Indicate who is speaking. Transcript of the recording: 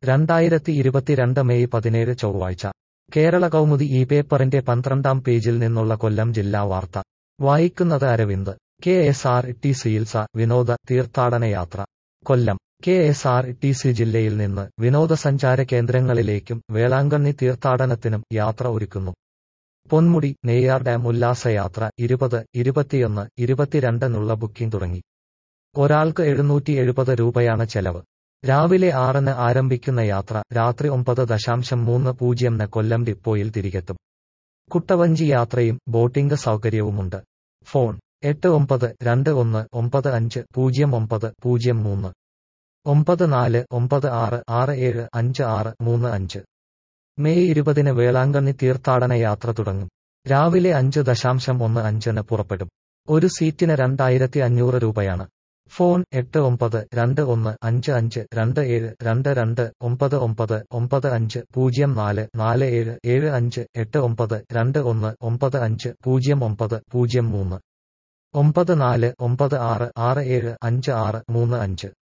Speaker 1: രണ്ടായിരത്തി ഇരുപത്തിരണ്ട് മെയ് പതിനേഴ് ചൊവ്വാഴ്ച കേരള കൗമുദി ഈ പേപ്പറിന്റെ പന്ത്രണ്ടാം പേജിൽ നിന്നുള്ള കൊല്ലം ജില്ലാ വാർത്ത വായിക്കുന്നത് Aravind K S R T സിയിൽ സ വിനോദ തീർത്ഥാടന യാത്ര Kollam K S R T C ജില്ലയിൽ നിന്ന് വിനോദസഞ്ചാര കേന്ദ്രങ്ങളിലേക്കും വേളാങ്കണ്ണി തീർത്ഥാടനത്തിനും യാത്ര ഒരുക്കുന്നു പൊന്മുടി നെയ്യാർ ഡാം ഉല്ലാസയാത്ര ഇരുപത് ഇരുപത്തിയൊന്ന് ഇരുപത്തിരണ്ടിനുള്ള ബുക്കിംഗ് തുടങ്ങി ഒരാൾക്ക് എഴുന്നൂറ്റി എഴുപത് രൂപയാണ് ചെലവ് രാവിലെ ആറിന് ആരംഭിക്കുന്ന യാത്ര രാത്രി ഒമ്പത് ദശാംശം മൂന്ന് പൂജ്യംന് കൊല്ലം ഡിപ്പോയിൽ തിരികെത്തും കുട്ടവഞ്ചി യാത്രയും ബോട്ടിംഗ് സൗകര്യവുമുണ്ട് ഫോൺ എട്ട് ഒമ്പത് രണ്ട് ഒന്ന് ഒമ്പത് അഞ്ച് പൂജ്യം ഒമ്പത് പൂജ്യം മൂന്ന് ഒമ്പത് നാല് ഒമ്പത് ആറ് ആറ് ഏഴ് അഞ്ച് ആറ് മൂന്ന് അഞ്ച് മെയ് ഇരുപതിന് വേളാങ്കണ്ണി തീർത്ഥാടന യാത്ര തുടങ്ങും രാവിലെ അഞ്ച് ദശാംശം ഒന്ന് അഞ്ചിന് പുറപ്പെടും ഒരു സീറ്റിന് രണ്ടായിരത്തി അഞ്ഞൂറ് രൂപയാണ് ഫോൺ എട്ട് ഒമ്പത് രണ്ട് ഒന്ന് അഞ്ച് അഞ്ച് രണ്ട് ഏഴ് രണ്ട് രണ്ട് ഒമ്പത് ഒമ്പത് ഒമ്പത് അഞ്ച് പൂജ്യം നാല് നാല് ഏഴ് ഏഴ് അഞ്ച് എട്ട് ഒമ്പത് രണ്ട് ഒന്ന് ഒമ്പത് അഞ്ച് പൂജ്യം ഒമ്പത് പൂജ്യം മൂന്ന് ഒമ്പത് നാല് ഒമ്പത് ആറ് ആറ് ഏഴ് അഞ്ച് ആറ് മൂന്ന് അഞ്ച്